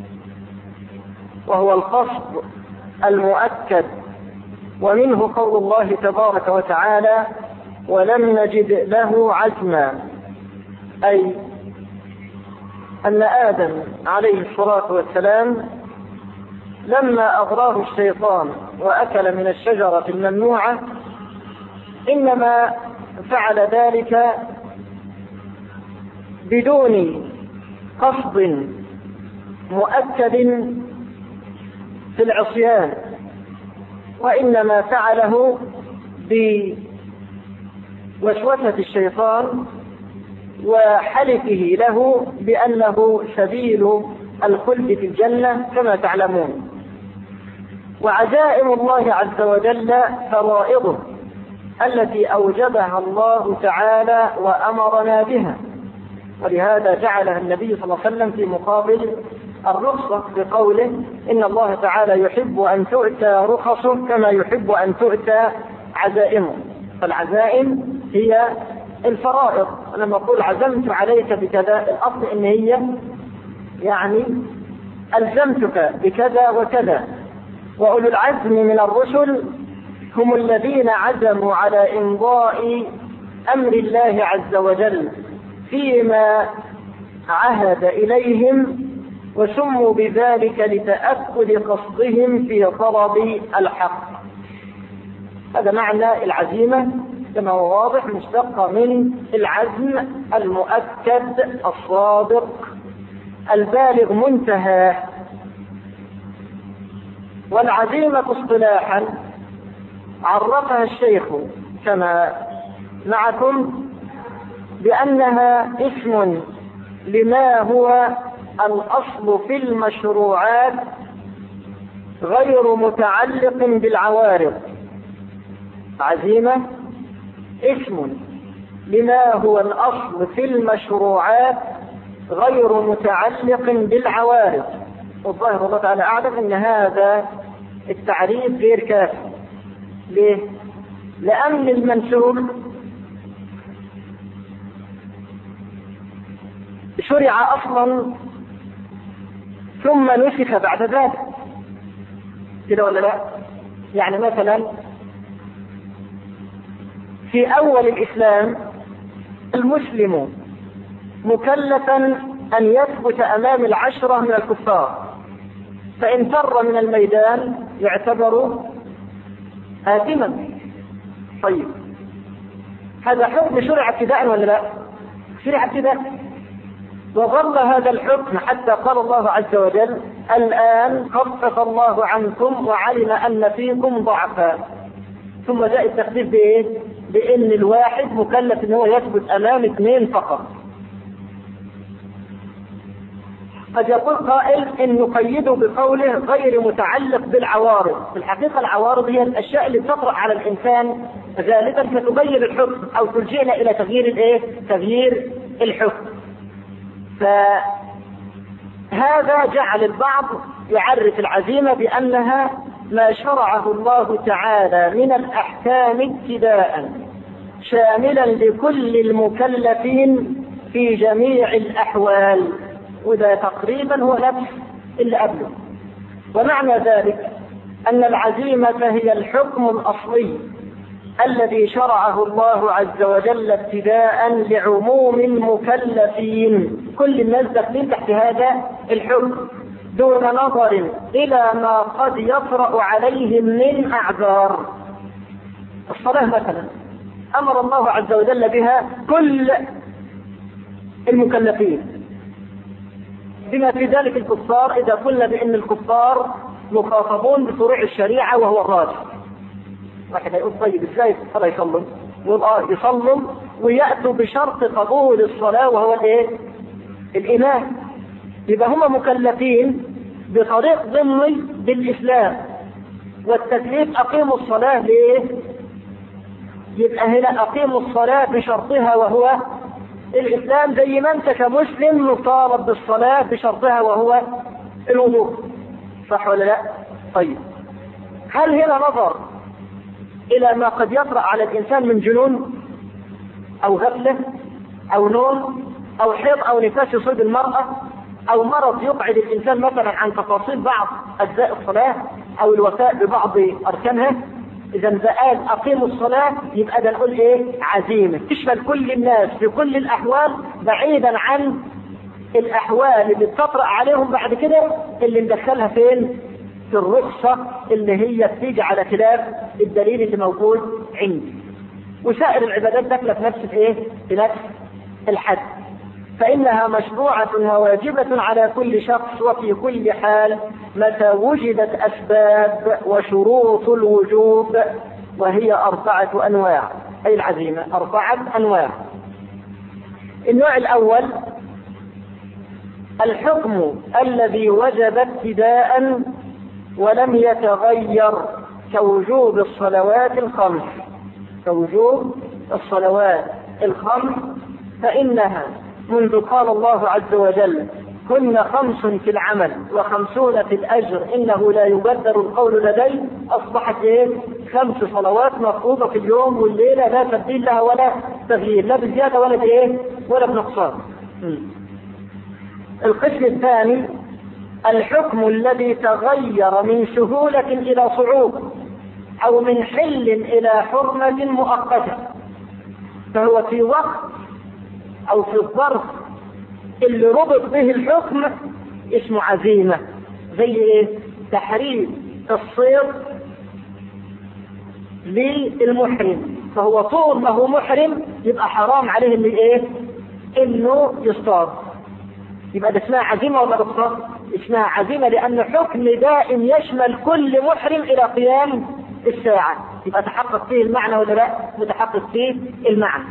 وهو القصد المؤكد ومنه قول الله تبارك وتعالى ولم نجد له عزما أي أن آدم عليه الصلاة والسلام لما أغراه الشيطان وأكل من الشجرة الممنوعة إنما فعل ذلك بدون قصد مؤكد في العصيان وإنما فعله بوسوسة الشيطان وحلفه له بأنه سبيل الخلد في الجنة كما تعلمون وعزائم الله عز وجل فرائضه التي أوجبها الله تعالى وأمرنا بها ولهذا جعلها النبي صلى الله عليه وسلم في مقابل الرخصة بقوله إن الله تعالى يحب أن تؤتى رخصه كما يحب أن تؤتى عزائمه فالعزائم هي الفرائض لما أقول عزمت عليك بكذا الأصل إن هي يعني ألزمتك بكذا وكذا وأولو العزم من الرسل هم الذين عزموا على إمضاء أمر الله عز وجل فيما عهد إليهم وسموا بذلك لتأكد قصدهم في طلب الحق هذا معنى العزيمة كما هو واضح مشتقة من العزم المؤكد الصادق البالغ منتهى والعزيمة اصطلاحا عرفها الشيخ كما معكم بأنها اسم لما هو الأصل في المشروعات غير متعلق بالعوارض عزيمة اسم لما هو الأصل في المشروعات غير متعلق بالعوارض والظاهر الله تعالى أعلم أن هذا التعريف غير كافي ليه؟ لأن المنسوب شرع أصلا ثم نسخ بعد ذلك كده ولا لا؟ يعني مثلا في أول الإسلام المسلم مكلفا أن يثبت أمام العشرة من الكفار فإن فر من الميدان يعتبر آثما طيب هذا حكم شرع ابتداء ولا لا؟ شرع ابتداء وظل هذا الحكم حتى قال الله عز وجل الآن خفف الله عنكم وعلم أن فيكم ضعفا ثم جاء التخفيف بإيه؟ بأن الواحد مكلف أن هو يثبت أمام اثنين فقط قد يقول قائل ان نقيده بقوله غير متعلق بالعوارض، في الحقيقه العوارض هي الاشياء اللي تطرا على الانسان غالبا فتغير الحكم او تلجئنا الى تغيير الايه؟ تغيير الحكم. فهذا جعل البعض يعرف العزيمه بانها ما شرعه الله تعالى من الاحكام ابتداء شاملا لكل المكلفين في جميع الاحوال وده تقريبا هو نفس اللي قبله ومعنى ذلك أن العزيمة هي الحكم الأصلي الذي شرعه الله عز وجل ابتداء لعموم المكلفين كل الناس داخلين تحت هذا الحكم دون نظر إلى ما قد يطرأ عليهم من أعذار الصلاة مثلا أمر الله عز وجل بها كل المكلفين بما في ذلك الكفار إذا قلنا بأن الكفار مخاطبون بفروع الشريعة وهو الراجح واحد هيقول طيب ازاي الصلاة يصلون؟ يقول اه يصلوا ويأتوا بشرط قبول الصلاة وهو الايه؟ الإيمان يبقى هم مكلفين بطريق ضمني بالإسلام والتكليف أقيموا الصلاة ليه؟ يبقى هنا أقيموا الصلاة بشرطها وهو الإسلام زي ما أنت كمسلم مطالب بالصلاة بشرطها وهو الوضوء صح ولا لا؟ طيب هل هنا نظر إلى ما قد يطرأ على الإنسان من جنون أو غفلة أو نوم أو حيض أو نفاس يصيب المرأة أو مرض يقعد الإنسان مثلا عن تفاصيل بعض أجزاء الصلاة أو الوفاء ببعض أركانها إذا قال أقيموا الصلاة يبقى ده نقول إيه؟ عزيمة تشمل كل الناس في كل الأحوال بعيدا عن الأحوال اللي بتطرأ عليهم بعد كده اللي ندخلها فين؟ في الرخصة اللي هي بتيجي على خلاف الدليل اللي موجود عندي. وسائر العبادات داخلة في نفس الإيه؟ في نفس الحد. فإنها مشروعة وواجبة على كل شخص وفي كل حال متى وجدت أسباب وشروط الوجوب وهي أربعة أنواع أي العزيمة أربعة أنواع النوع الأول الحكم الذي وجب ابتداء ولم يتغير كوجوب الصلوات الخمس كوجوب الصلوات الخمس فإنها منذ قال الله عز وجل كن خمس في العمل وخمسون في الأجر إنه لا يبدل القول لدي أصبحت إيه؟ خمس صلوات مفروضة في اليوم والليلة لا تبديل لها ولا تغيير لا بزيادة ولا بإيه؟ ولا بنقصان. القسم الثاني الحكم الذي تغير من سهولة إلى صعوبة أو من حل إلى حرمة مؤقتة فهو في وقت أو في الظرف اللي ربط به الحكم اسمه عزيمة زي إيه؟ تحريم الصيد للمحرم فهو طول ما هو محرم يبقى حرام عليه اللي ايه؟ انه يصطاد يبقى ده اسمها عزيمه ولا رخصه؟ اسمها عزيمه لان حكم دائم يشمل كل محرم الى قيام الساعه يبقى تحقق فيه المعنى ولا لا؟ متحقق فيه المعنى.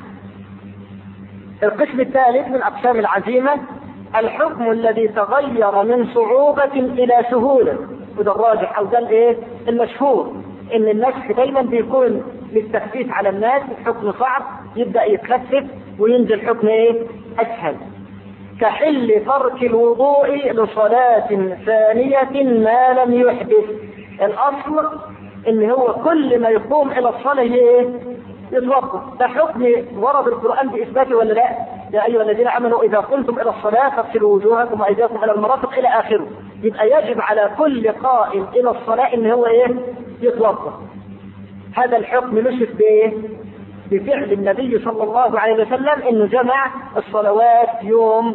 القسم الثالث من اقسام العزيمه الحكم الذي تغير من صعوبة إلى سهولة وده الراجح أو ده الإيه؟ المشهور إن النسخ دايما بيكون للتخفيف على الناس الحكم صعب يبدأ يتخفف وينزل حكم إيه؟ أسهل كحل ترك الوضوء لصلاة ثانية ما لم يحدث الأصل إن هو كل ما يقوم إلى الصلاة إيه؟ يتوضا ده حكم ورد القرآن بإثباته ولا لا؟ يا أيها الذين آمنوا إذا قمتم إلى الصلاة فاغسلوا وجوهكم وأيديكم إلى المرافق إلى آخره يبقى يجب على كل قائم إلى الصلاة إن هو إيه؟ يتوضا هذا الحكم نسف بإيه؟ بفعل النبي صلى الله عليه وسلم انه جمع الصلوات يوم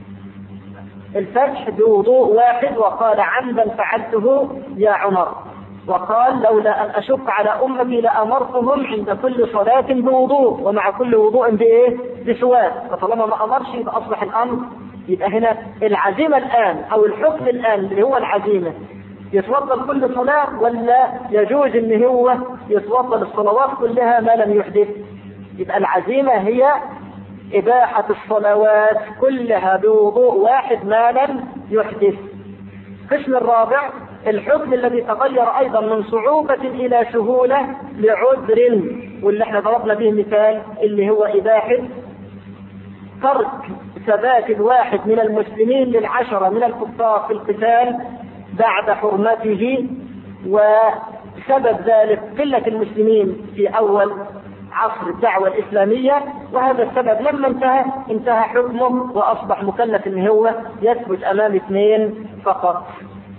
الفتح بوضوء واحد وقال عمدا فعلته يا عمر وقال لولا ان اشق على امتي لامرتهم عند كل صلاه بوضوء ومع كل وضوء بايه؟ بسواك فطالما ما امرش يبقى اصبح الامر يبقى هنا العزيمه الان او الحكم الان اللي هو العزيمه يتوضا كل صلاه ولا يجوز ان هو يتوضا الصلوات كلها ما لم يحدث يبقى العزيمه هي إباحة الصلوات كلها بوضوء واحد ما لم يحدث. القسم الرابع الحكم الذي تغير أيضا من صعوبة إلى سهولة لعذر واللي احنا ضربنا به مثال اللي هو إباحة ترك ثبات الواحد من المسلمين للعشرة من الكفار في القتال بعد حرمته وسبب ذلك قلة المسلمين في أول عصر الدعوة الإسلامية وهذا السبب لما انتهى انتهى حكمه وأصبح مكلف إن هو يثبت أمام اثنين فقط.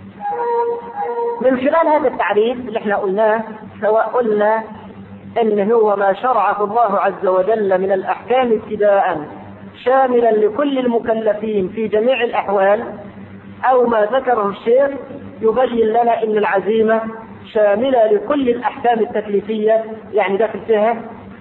من خلال هذا التعريف اللي احنا قلناه سواء قلنا ان هو ما شرعه الله عز وجل من الاحكام ابتداء شاملا لكل المكلفين في جميع الاحوال او ما ذكره الشيخ يبين لنا ان العزيمه شامله لكل الاحكام التكليفيه يعني داخل فيها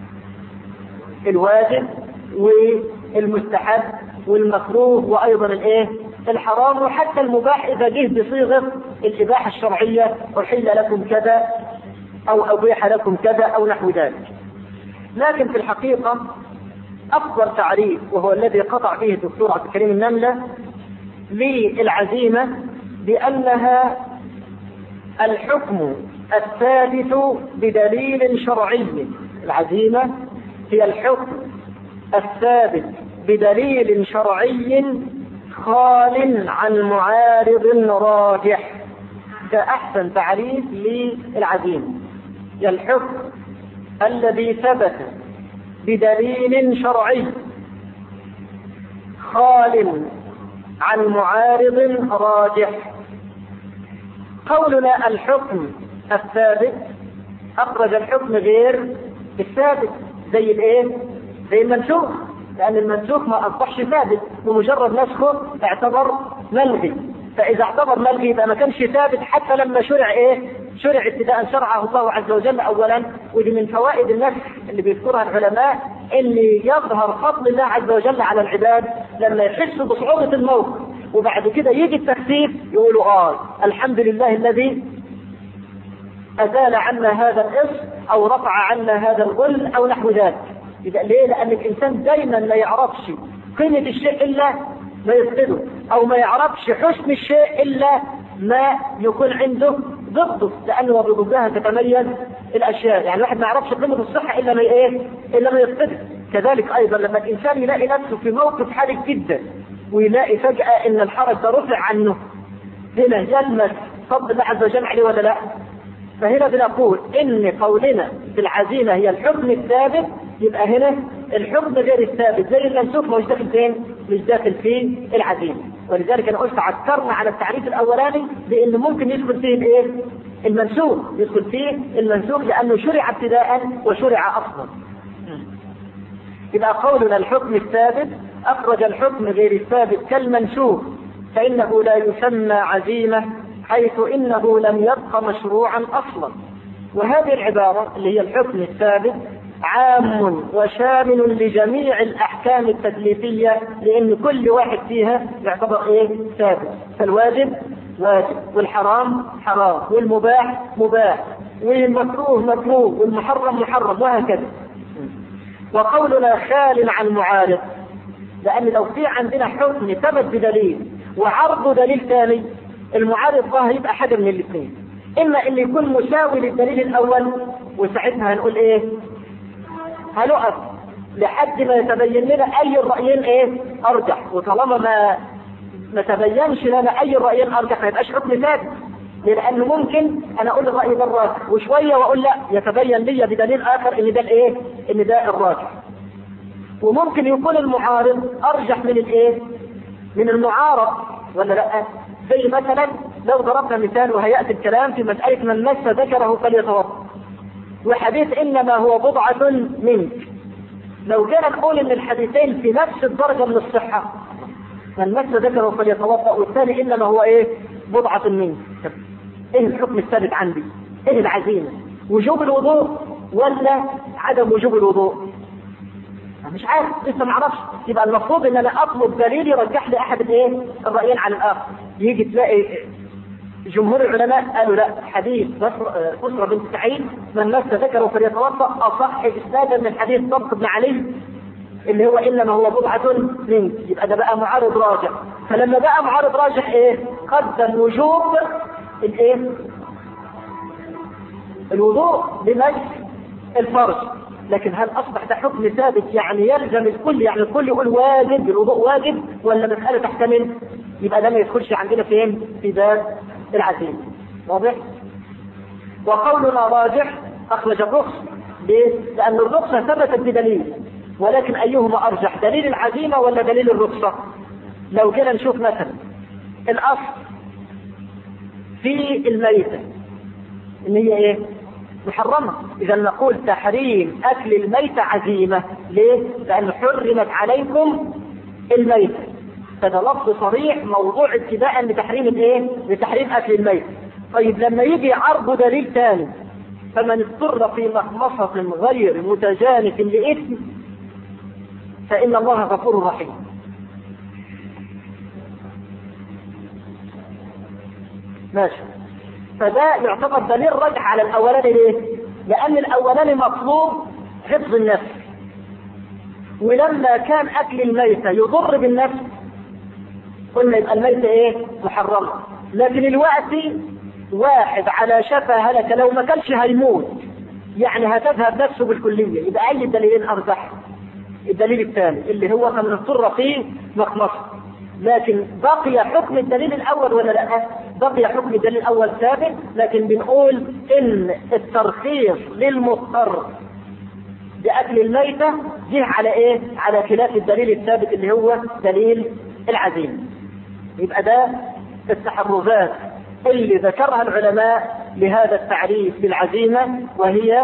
الواجب والمستحب والمكروه وايضا الايه؟ الحرام وحتى المباح اذا جه بصيغه الاباحه الشرعيه احل لكم كذا او ابيح لكم كذا او نحو ذلك. لكن في الحقيقه افضل تعريف وهو الذي قطع فيه الدكتور عبد الكريم النمله للعزيمه بانها الحكم الثابت بدليل شرعي العزيمة هي الحكم الثابت بدليل شرعي خال عن معارض راجح ده أحسن تعريف للعزيمة هي الحكم الذي ثبت بدليل شرعي خال عن معارض راجح قولنا الحكم الثابت أخرج الحكم غير الثابت زي الايه؟ زي المنسوخ لأن المنسوخ ما أصبحش ثابت بمجرد نسخه اعتبر ملغي فإذا اعتبر ملغي يبقى ما كانش ثابت حتى لما شرع إيه؟ شرع ابتداء شرعه الله عز وجل أولا ودي من فوائد النسخ اللي بيذكرها العلماء اللي يظهر فضل الله عز وجل على العباد لما يحسوا بصعوبة الموقف وبعد كده يجي التخفيف يقولوا اه الحمد لله الذي أزال عنا هذا الإص أو رفع عنا هذا الغل أو نحو ذلك يبقى ليه؟ لأن الإنسان دايما ما يعرفش قيمة الشيء إلا ما يفقده أو ما يعرفش حسن الشيء إلا ما يكون عنده ضده لأنه بضدها تتميز الأشياء يعني الواحد ما يعرفش قيمة الصحة إلا ما إيه؟ إلا ما يفقدها كذلك أيضا لما الإنسان يلاقي نفسه في موقف حرج جدا ويلاقي فجأة إن الحرج ده رفع عنه هنا يلمس فضل الله عز وجل عليه ولا لا؟ فهنا بنقول ان قولنا في العزيمه هي الحكم الثابت يبقى هنا الحكم غير الثابت زي المنسوخ مش داخل فين؟ مش داخل في العزيمه ولذلك انا قلت عكرنا على التعريف الاولاني بان ممكن يدخل فيه الايه؟ المنسوخ يدخل فيه المنسوخ لانه شرع ابتداء وشرع اصلا. يبقى قولنا الحكم الثابت اخرج الحكم غير الثابت كالمنسوخ فانه لا يسمى عزيمه حيث انه لم يبق مشروعا اصلا وهذه العباره اللي هي الحكم الثابت عام وشامل لجميع الاحكام التكليفيه لان كل واحد فيها يعتبر ايه ثابت فالواجب واجب والحرام حرام والمباح مباح والمكروه مكروه والمحرم محرم وهكذا وقولنا خال عن معارض لان لو في عندنا حكم ثبت بدليل وعرض دليل ثاني المعارض ده هيبقى حاجه من الاثنين اما ان يكون مساوي للدليل الاول وساعتها هنقول ايه هنقف لحد ما يتبين لنا اي الرايين ايه ارجح وطالما ما ما تبينش لنا اي الرايين ارجح ما يبقاش حكم ثابت لانه ممكن انا اقول الراي ده الراجح وشويه واقول لا يتبين لي بدليل اخر ان ده الايه ان ده الراجح وممكن يكون المعارض ارجح من الايه من المعارض ولا لا زي مثلا لو ضربنا مثال وهيأتي الكلام في مسألة من مس ذكره فليتوضأ وحديث إنما هو بضعة منك لو جينا نقول إن الحديثين في نفس الدرجة من الصحة من مس ذكره فليتوضأ والثاني إنما هو إيه بضعة منك إيه الحكم الثابت عندي؟ إيه العزيمة؟ وجوب الوضوء ولا عدم وجوب الوضوء؟ مش عارف لسه ما اعرفش يبقى المفروض ان انا اطلب دليل يرجح لي احد الايه الرايين على الاخر يجي تلاقي جمهور العلماء قالوا لا حديث بصرة بنت سعيد من مس ذكره فليتوضا اصح اسنادا من حديث طلق بن علي اللي هو انما هو بضعة منك يبقى ده بقى معارض راجح فلما بقى معارض راجح ايه؟ قدم وجوب الايه؟ الوضوء بمس الفرج لكن هل اصبح ده حكم ثابت يعني يلزم الكل يعني الكل يقول واجب الوضوء واجب ولا مساله تحتمل يبقى ده ما يدخلش عندنا فين في باب العزيمه واضح وقولنا راجح اخرج الرخص ليه؟ لان الرخصه ثبتت بدليل ولكن ايهما ارجح دليل العزيمه ولا دليل الرخصه لو جينا نشوف مثلا الاصل في الميته ان هي ايه محرمة إذا نقول تحريم أكل الميتة عزيمة ليه؟ لأن حرمت عليكم الميتة فده لفظ صريح موضوع ابتداء لتحريم الايه؟ لتحريم أكل الميتة طيب لما يجي عرض دليل ثاني فمن اضطر في مخمصة غير متجانف لإثم فإن الله غفور رحيم ماشي فده يعتبر دليل رجح على الاولاني ليه؟ لان الاولاني مطلوب حفظ النفس ولما كان اكل الميتة يضر بالنفس قلنا يبقى الميتة ايه؟ محرمة لكن الوقت واحد على شفا هلك لو ما كانش هيموت يعني هتذهب نفسه بالكلية يبقى اي الدليلين ارجح الدليل الثاني اللي هو من اضطر فيه مخمصه لكن بقي حكم الدليل الاول ولا لا؟ بقي حكم الدليل الاول ثابت لكن بنقول ان الترخيص للمضطر بأكل الميتة جه على إيه؟ على خلاف الدليل الثابت اللي هو دليل العزيمة. يبقى ده التحرزات اللي ذكرها العلماء لهذا التعريف بالعزيمة وهي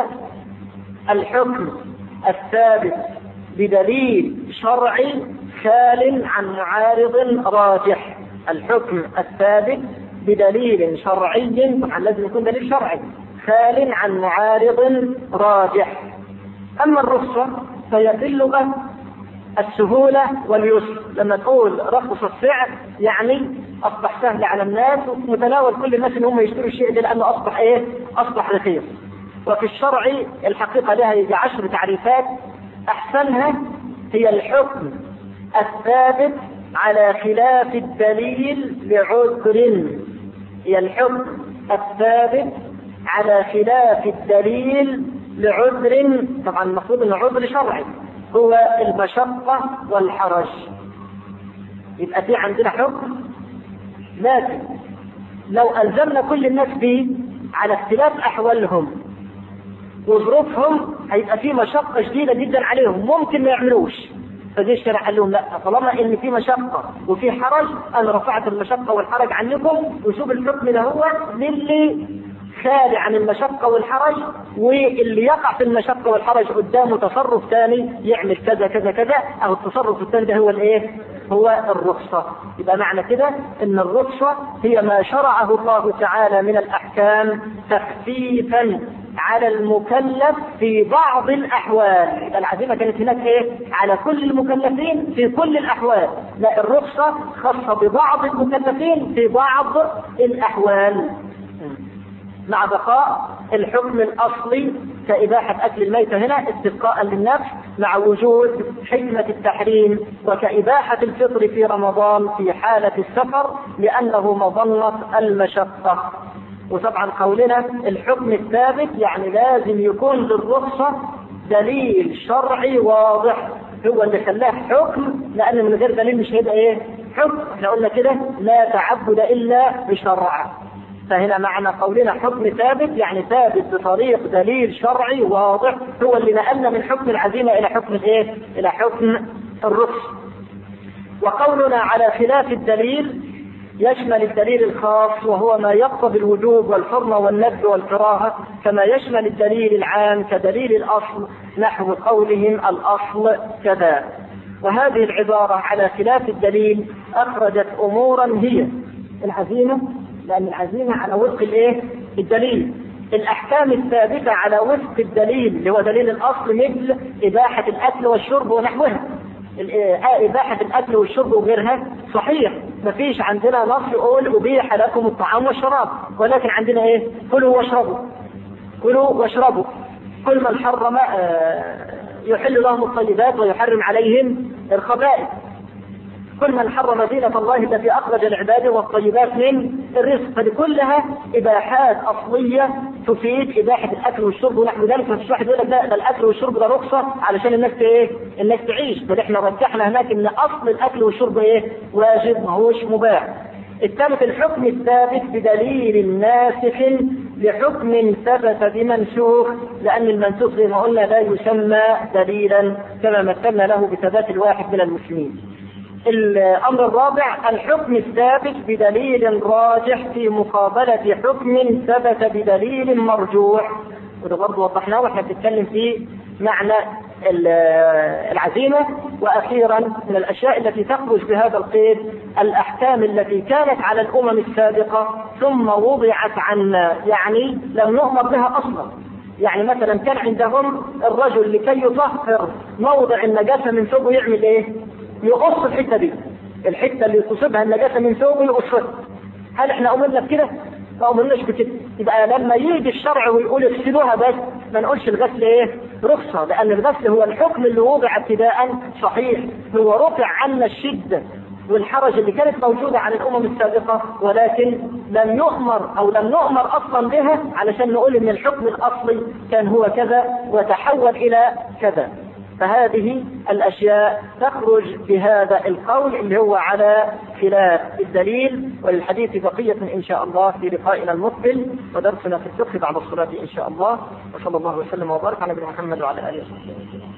الحكم الثابت بدليل شرعي خال عن معارض راجح الحكم الثابت بدليل شرعي طبعا لازم يكون دليل شرعي خال عن معارض راجح اما الرخصه فهي في اللغه السهوله واليسر لما تقول رخص السعر يعني اصبح سهل على الناس ومتناول كل الناس ان هم يشتروا الشيء ده لانه اصبح ايه؟ اصبح رخيص. وفي الشرع الحقيقه لها يجي عشر تعريفات احسنها هي الحكم الثابت على خلاف الدليل لعذر هي الحكم الثابت على خلاف الدليل لعذر طبعا المفروض انه عذر شرعي هو المشقة والحرج يبقى في عندنا حكم لكن لو ألزمنا كل الناس به على اختلاف أحوالهم وظروفهم هيبقى في مشقة شديدة جدا عليهم ممكن ما يعملوش فجي الشرع قال لهم لا طالما ان في مشقه وفي حرج انا رفعت المشقه والحرج عنكم وشوف الحكم ده هو للي خالي عن المشقة والحرج واللي يقع في المشقة والحرج قدامه تصرف ثاني يعمل كذا كذا كذا أو التصرف الثاني ده هو الإيه؟ هو الرخصة يبقى معنى كده أن الرخصة هي ما شرعه الله تعالى من الأحكام تخفيفا على المكلف في بعض الأحوال يبقى العزيمة كانت هناك إيه؟ على كل المكلفين في كل الأحوال لا الرخصة خاصة ببعض المكلفين في بعض الأحوال مع بقاء الحكم الاصلي كإباحة أكل الميتة هنا استبقاء للنفس مع وجود حكمة التحريم وكإباحة الفطر في رمضان في حالة السفر لأنه مظنة المشقة وطبعا قولنا الحكم الثابت يعني لازم يكون للرخصة دليل شرعي واضح هو اللي خلاه حكم لأن من غير دليل مش هيبقى إيه؟ حكم احنا قلنا كده لا تعبد إلا بشرع فهنا معنى قولنا حكم ثابت يعني ثابت بطريق دليل شرعي واضح هو اللي نقلنا من حكم العزيمة إلى حكم إيه؟ إلى حكم الرخص. وقولنا على خلاف الدليل يشمل الدليل الخاص وهو ما يقتضي الوجوب والحرمة والندب والكراهة كما يشمل الدليل العام كدليل الأصل نحو قولهم الأصل كذا وهذه العبارة على خلاف الدليل أخرجت أمورا هي العزيمة لأن العزيمة على وفق الإيه؟ الدليل. الأحكام الثابتة على وفق الدليل اللي هو دليل الأصل مثل إباحة الأكل والشرب ونحوها. إباحة الأكل والشرب وغيرها صحيح ما فيش عندنا نص يقول أبيح لكم الطعام والشراب ولكن عندنا إيه؟ كلوا واشربوا كلوا واشربوا كل من حرم يحل لهم الطيبات ويحرم عليهم الخبائث كل من حرم زينة الله التي أخرج لعباده والطيبات من الرزق فدي كلها إباحات أصلية تفيد إباحة الأكل والشرب ونحو ذلك مفيش واحد يقول لك لا ده الأكل والشرب ده رخصة علشان الناس إيه؟ الناس تعيش بل إحنا رجحنا هناك إن أصل الأكل والشرب إيه؟ واجب ماهوش مباح. الثالث الحكم الثابت بدليل ناسخ لحكم ثبت بمنسوخ لأن المنسوخ زي ما قلنا لا يسمى دليلا كما مثلنا له بثبات الواحد من المسلمين. الأمر الرابع الحكم الثابت بدليل راجح في مقابلة حكم ثبت بدليل مرجوح وده برضه وضحناه واحنا بنتكلم في معنى العزيمة وأخيرا من الأشياء التي تخرج بهذا القيد الأحكام التي كانت على الأمم السابقة ثم وضعت عنا يعني لم نؤمر بها أصلا يعني مثلا كان عندهم الرجل لكي يطهر موضع النجاسة من ثوبه يعمل إيه؟ يقص الحته دي الحته اللي تصيبها النجاسه من ثوبه يقصها هل احنا امرنا بكده؟ ما امرناش بكده يبقى لما يجي الشرع ويقول اغسلوها بس ما نقولش الغسل ايه؟ رخصه لان الغسل هو الحكم اللي وضع ابتداء صحيح هو رفع عنا الشده والحرج اللي كانت موجوده على الامم السابقه ولكن لم يؤمر او لم نؤمر اصلا بها علشان نقول ان الحكم الاصلي كان هو كذا وتحول الى كذا فهذه الأشياء تخرج بهذا القول اللي هو على خلاف الدليل وللحديث بقية إن شاء الله في لقائنا المقبل ودرسنا في الفقه بعد الصلاة إن شاء الله وصلى الله وسلم وبارك على نبينا محمد وعلى آله وصحبه